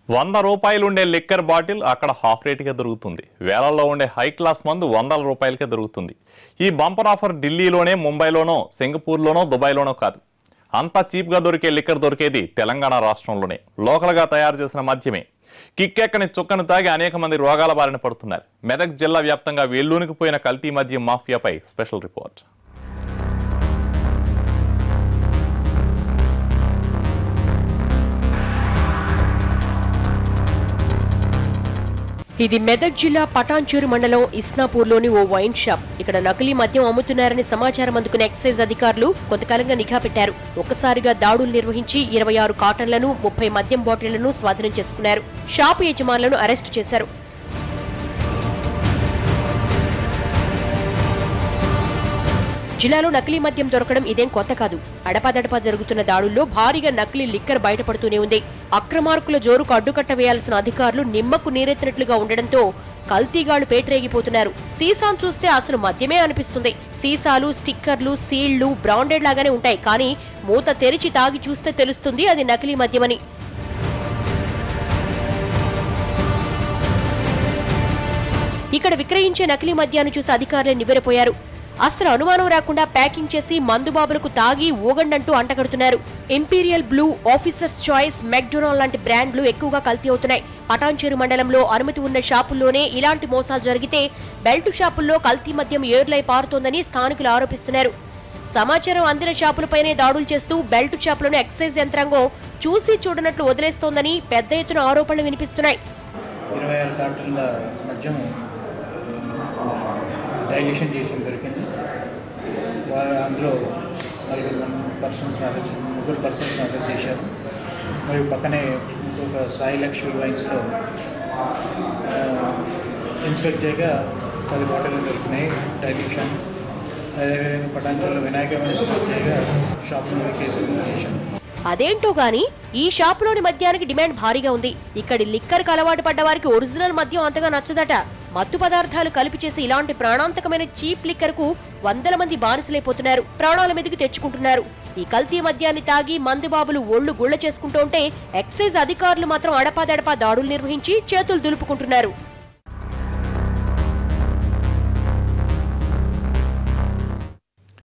వంద రూపాయలు ఉండే లిక్కర్ బాటిల్ అక్కడ హాఫ్ రేటుకే దొరుకుతుంది వేలల్లో ఉండే హై క్లాస్ మందు వందల రూపాయలకే దొరుకుతుంది ఈ బంపర్ ఆఫర్ ఢిల్లీలోనే ముంబైలోనో సింగపూర్లోనో దుబాయ్లోనో కాదు అంతా చీప్గా దొరికే లిక్కర్ దొరికేది తెలంగాణ రాష్ట్రంలోనే లోకల్గా తయారు చేసిన మద్యమే కిక్కెక్కని చుక్కను తాగి అనేక మంది రోగాల బారిన పడుతున్నారు మెదక్ జిల్లా వ్యాప్తంగా వేళ్ళూనికి పోయిన కల్తీ మద్యం మాఫియాపై స్పెషల్ రిపోర్ట్ ఇది మెదక్ జిల్లా పటాన్చేరు మండలం ఇస్నాపూర్లోని ఓ వైన్ షాప్ ఇక్కడ నకిలీ మద్యం అమ్ముతున్నారని సమాచారం అందుకున్న ఎక్సైజ్ అధికారులు కొంతకాలంగా నిఘా పెట్టారు ఒక్కసారిగా దాడులు నిర్వహించి ఇరవై ఆరు కాటన్లను ముప్పై మద్యం బాటిళ్లను స్వాధీనం చేసుకున్నారు షాపు యజమానులను అరెస్టు చేశారు జిల్లాలో నకిలీ మద్యం దొరకడం ఇదేం కొత్త కాదు అడపాదడపా జరుగుతున్న దాడుల్లో భారీగా నకిలీ లిక్కర్ బయటపడుతూనే ఉంది అక్రమార్కుల జోరుకు అడ్డుకట్ట వేయాల్సిన అధికారులు నిమ్మకు నీరెత్తినట్లుగా ఉండడంతో కల్తీగాళ్లు పేటరేగిపోతున్నారు సీసాను చూస్తే అసలు మద్యమే అనిపిస్తుంది సీసాలు స్టిక్కర్లు సీళ్లు బ్రాండెడ్ లాగానే ఉంటాయి కానీ మూత తెరిచి తాగి చూస్తే తెలుస్తుంది అది నకిలీ మద్యమని ఇక్కడ విక్రయించే నకిలీ మద్యాన్ని చూసి అధికారులే నివ్వెరపోయారు అసలు అనుమానం రాకుండా ప్యాకింగ్ చేసి మందుబాబులకు తాగి ఊగండంటూ అంటగడుతున్నారు Imperial Blue Officer's Choice McDonald లాంటి బ్రాండ్లు ఎక్కువగా కల్తీ అవుతున్నాయి పటాన్చేరు మండలంలో అనుమతి ఉన్న షాపుల్లోనే ఇలాంటి మోసాలు జరిగితే బెల్ట్ షాపుల్లో కల్తీ మద్యం ఏర్లై పారుతోందని స్థానికులు ఆరోపిస్తున్నారు సమాచారం అందిన షాపులపైనే దాడులు చేస్తూ బెల్ట్ షాపులను ఎక్సైజ్ యంత్రాంగం చూసి చూడనట్లు వదిలేస్తోందని పెద్ద ఎత్తున ఆరోపణలు వినిపిస్తున్నాయి ఇరవై ఆరు కార్టన్ల మద్యం డైల్యూషన్ చేసి దొరికింది వారు అందులో నలుగురు పర్సన్స్ అరెస్ట్ ముగ్గురు పర్సన్స్ అరెస్ట్ చేశారు మరియు పక్కనే ఇంకొక సాయి లక్ష్మి వైన్స్లో ఇన్స్పెక్ట్ చేయగా పది బాటిల్ దొరికినాయి డైల్యూషన్ అదేవిధంగా పటాంచల్లో వినాయక వైన్స్ చేయగా షాప్స్ మీద కేసు బుక్ చేశాం అదేంటో గాని ఈ షాపులోని మద్యానికి డిమాండ్ భారీగా ఉంది ఇక్కడి లిక్కర్కి అలవాటు పడ్డ వారికి ఒరిజినల్ మద్యం అంతగా నచ్చదట మత్తు పదార్థాలు కలిపి చేసి ఇలాంటి ప్రాణాంతకమైన చీప్ లిక్కర్ కు వందల మంది బానిసలైపోతున్నారు ప్రాణాల మీదకి తెచ్చుకుంటున్నారు ఈ కల్తీ మద్యాన్ని తాగి మందుబాబులు ఒళ్ళు గుళ్ళ చేసుకుంటూ ఉంటే ఎక్సైజ్ అధికారులు మాత్రం అడపాదడపా దాడులు నిర్వహించి చేతులు దులుపుకుంటున్నారు